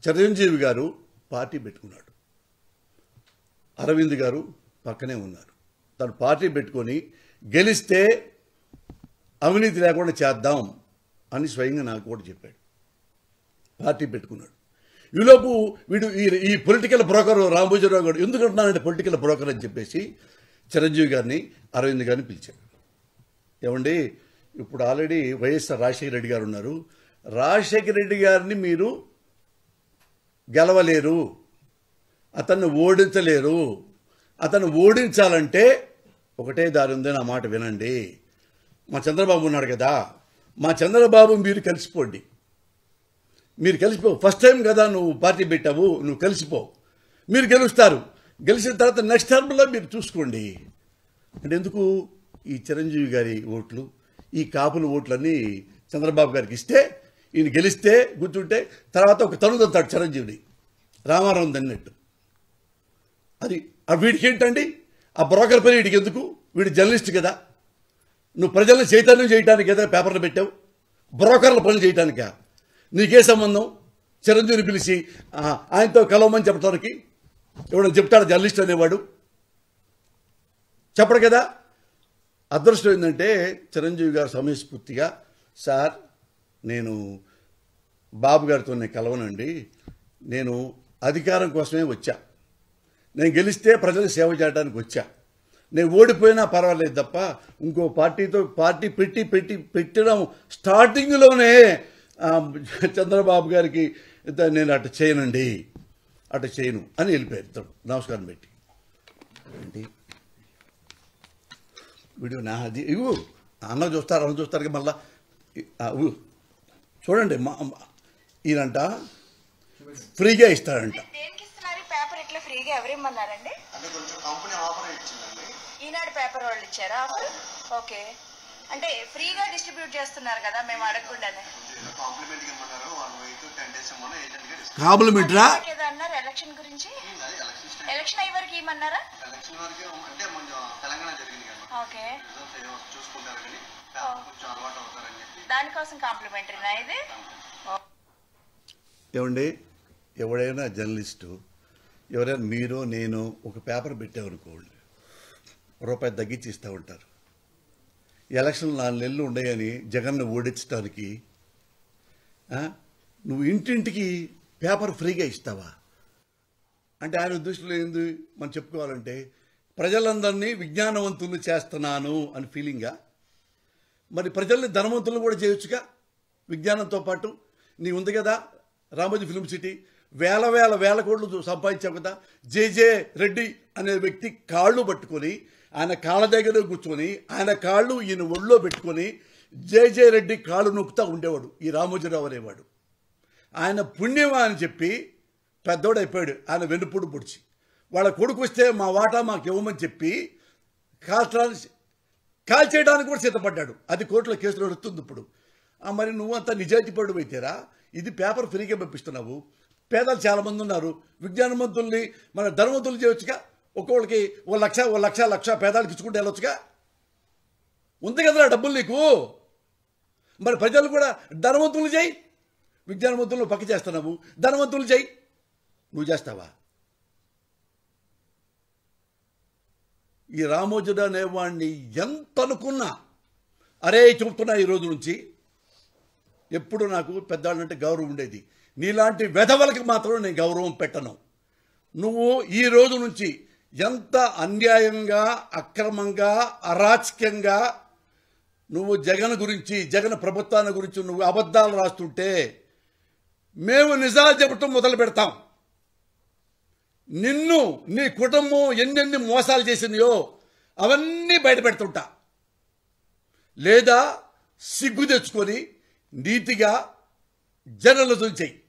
చిరంజీవి గారు పార్టీ పెట్టుకున్నాడు అరవింద్ గారు పక్కనే ఉన్నారు తను పార్టీ పెట్టుకొని గెలిస్తే అవినీతి లేకుండా చేద్దాం అని స్వయంగా నాకు కూడా చెప్పాడు పార్టీ పెట్టుకున్నాడు ఈలోపు వీడు ఈ ఈ పొలిటికల్ బ్రోకర్ రామభూజరావు గారు ఎందుకు అంటున్నానంటే పొలిటికల్ బ్రోకర్ అని చెప్పేసి చిరంజీవి గారిని అరవింద్ గారిని పిలిచాడు ఏమండి ఇప్పుడు ఆల్రెడీ వైఎస్ఆర్ రాజశేఖర రెడ్డి గారు ఉన్నారు రాజశేఖర రెడ్డి గారిని మీరు గెలవలేరు అతన్ని ఓడించలేరు అతను ఓడించాలంటే ఒకటే దారి ఉంది నా మాట వినండి మా చంద్రబాబు ఉన్నాడు కదా మా చంద్రబాబు మీరు కలిసిపోండి మీరు కలిసిపో ఫస్ట్ టైం కదా నువ్వు పార్టీ పెట్టావు నువ్వు కలిసిపో మీరు గెలుస్తారు గెలిచిన తర్వాత నెక్స్ట్ టర్మ్లో మీరు చూసుకోండి అంటే ఎందుకు ఈ చిరంజీవి గారి ఓట్లు ఈ కాపుల ఓట్లన్నీ చంద్రబాబు గారికి ఇస్తే ఈయన గెలిస్తే గుర్తుంటే తర్వాత ఒక తనుదంతాడు చిరంజీవిని రామారావు దన్నట్టు అది ఆ వీడికి ఏంటండి ఆ బ్రోకర్ పని వీడికి ఎందుకు వీడు జర్నలిస్ట్ కదా నువ్వు ప్రజలను చైతన్యం చేయడానికి కదా పేపర్లు పెట్టావు బ్రోకర్ల పనులు చేయటానికా నీకే సంబంధం చిరంజీవిని పిలిచి ఆ, ఆయనతో కలవమని చెప్పడానికి ఎవడో చెప్తాడు జర్నలిస్ట్ అనేవాడు చెప్పడు కదా అదృష్టం ఏంటంటే చిరంజీవి గారు సమయస్ఫూర్తిగా సార్ నేను బాబు గారితో నేను కలవనండి నేను అధికారం కోసమే వచ్చా నేను గెలిస్తే ప్రజలకు సేవ చేయడానికి వచ్చా నేను ఓడిపోయినా పర్వాలేదు తప్ప ఇంకో పార్టీతో పార్టీ పెట్టి పెట్టి పెట్టడం స్టార్టింగ్లోనే ఆ, చంద్రబాబు గారికి ఇత- నేను అటు చేయనండి అటు చేయను అని వెళ్ళిపోయారు ఇతడు నమస్కారం పెట్టి ఏంటి వీడియో నా అది ఇవ్వు అన్న చూస్తారు అన్న చూస్తారు కదా మళ్ళా ఇ- ఆ, ఇవ్వు. చూడండి మా మా- ఈయనంట ఫ్రీగా ఇస్తాడంట దేనికి ఇస్తున్నారు ఈ పేపర్ ఇట్లా ఫ్రీగా ఎవరిమ్మన్నారండి అంటే కొంచెం కంపెనీ ఆఫర్ ఇచ్చిందండి ఈనాడు పేపర్ వాళ్ళు ఇచ్చారా ఆఫర్ ఓకే అంటే ఫ్రీగా డిస్ట్రిబ్యూట్ చేస్తున్నారు కదా మేము అడగకుండానే ఏదో కాంప్లిమెంట్ ఇవ్వమన్నారు వన్ వీక్ టెన్ డేస్ ఏమన్నా ఏజెంట్ గా డిస్కస్ కాంప్లిమెంటరా ఏదో అన్నారు ఎలక్షన్ గురించి అది ఎలక్షన్ స్టేట్ ఎలక్షన్ అయ్యే వరకు ఇమ్మన్నారా ఎలక్షన్ వరకు అంటే కొంచెం తెలంగాణ జరిగింది కదా ఓకే రిజల్ట్స్ ఏదో చూసుకుంటారు కానీ పేపర్ కొంచెం అలవాటు అవుతారని చెప్పి దానికోసం కాంప్లిమెంటరీనా ఇది ఏమండి ఎవడైనా జర్నలిస్టు ఎవరైనా మీరు నేను ఒక పేపర్ పెట్టామనుకోండి రూపాయి తగ్గించి ఇస్తూ ఉంటారు ఎలక్షన్ నాలుగు నెలలు ఉన్నాయని జగన్ను ఓడించడానికి ఆ, నువ్వు ఇంటింటికి పేపర్ ఫ్రీగా ఇస్తావా అంటే ఆయన ఉద్దేశంలో ఏంది మనం చెప్పుకోవాలంటే ప్రజలందరినీ విజ్ఞానవంతులు చేస్తున్నాను అని ఫీలింగా మరి ప్రజల్ని ధనవంతులు కూడా చేయొచ్చుగా విజ్ఞానంతో పాటు నీ ఉంది కదా రామోజీ ఫిల్మ్ సిటీ వేల వేల వేల కోట్లు సంపాదించావు కదా జేజే రెడ్డి అనే వ్యక్తి కాళ్ళు పట్టుకొని ఆయన కాళ్ళ దగ్గర కూర్చొని ఆయన కాళ్ళు ఈయన ఒళ్ళో పెట్టుకొని జేజే రెడ్డి కాళ్ళు నొక్కుతా ఉండేవాడు ఈ రామోజీరావు అనేవాడు ఆయన పుణ్యమా అని చెప్పి పెద్దోడు అయిపోయాడు ఆయన వెన్నుపూడు పొడిచి వాళ్ళ కొడుకు వస్తే మా వాటా మాకు ఇవ్వమని చెప్పి కాల్చడానికి కాల్ చేయడానికి కూడా సిద్ధపడ్డాడు అది కోర్టులో కేసులో నడుస్తుంది ఇప్పుడు ఆ మరి నువ్వంతా నిజాయితీ పడు అయితేరా ఇది పేపర్ ఫ్రీగా పంపిస్తున్నావు పేదలు చాలా మంది ఉన్నారు విజ్ఞానవంతుల్ని మన ధనవంతులు చేయొచ్చుగా ఒక్కొక్కడికి ఓ లక్ష ఓ లక్ష లక్ష పేదాలకు ఇచ్చుకుంటే వెళ్ళొచ్చుగా ఉంది కదరా డబ్బులు నీకు మరి ప్రజలు కూడా ధనవంతులు చేయి విజ్ఞానవంతులను పక్క చేస్తున్నావు ధనవంతులు చేయి నువ్వు చేస్తావా ఈ రామోజుడు అనేవాడిని ఎంత అనుకున్నా అరే చెబుతున్నా ఈ రోజు నుంచి ఎప్పుడు నాకు పెద్దవాళ్ళంటే గౌరవం ఉండేది నీలాంటి వెధవలకి మాత్రం నేను గౌరవం పెట్టను నువ్వు ఈ రోజు నుంచి ఎంత అన్యాయంగా అక్రమంగా అరాచకంగా నువ్వు జగన్ గురించి జగన్ ప్రభుత్వాన్ని గురించి నువ్వు అబద్ధాలు రాస్తుంటే మేము నిజాలు చెప్పటం మొదలు పెడతాం నిన్ను నీ కుటుంబం ఎన్నెన్ని మోసాలు చేసిందో అవన్నీ బయట పెడుతుంటా లేదా సిగ్గు తెచ్చుకొని నీతిగా జర్నలిజం చెయ్యి